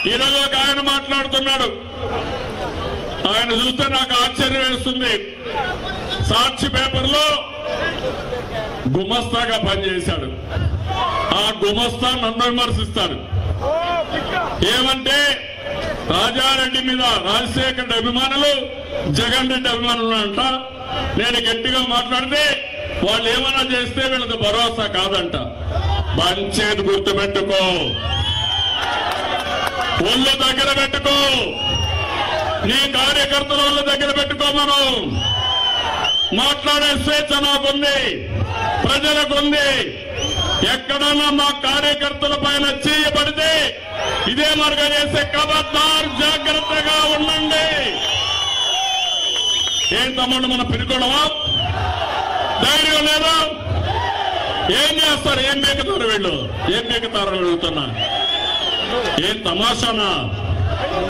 ఈరోజు ఒక ఆయన మాట్లాడుతున్నాడు ఆయన చూస్తే నాకు ఆశ్చర్యం వేస్తుంది సాక్షి పేపర్లో గుమస్తాగా పనిచేశాడు ఆ గుమస్తా నన్ను విమర్శిస్తాడు ఏమంటే రాజారెడ్డి మీద రాజశేఖర్ రెడ్డి అభిమానులు జగన్ రెడ్డి అభిమానులు అంట నేను గట్టిగా మాట్లాడితే వాళ్ళు ఏమైనా చేస్తే వీళ్ళకి భరోసా కాదంట పంచేది గుర్తుపెట్టుకో ఒళ్ళు దగ్గర పెట్టుకో నీ కార్యకర్తల ఒళ్ళు దగ్గర పెట్టుకో మనం మాట్లాడే స్వేచ్ఛ నాకుంది ప్రజలకుంది ఎక్కడన్నా మా కార్యకర్తల పైన చేయబడితే ఇదే మార్గం చేసే కబద్దార్ జాగ్రత్తగా ఉండండి ఏం తమ్ముడు మన పిరుకోవడమా ధైర్యం లేదా ఏం చేస్తారు ఏం బీకుతారు వీళ్ళు ఏం బీకుతారు అడుగుతున్నా ఏం తమాషానా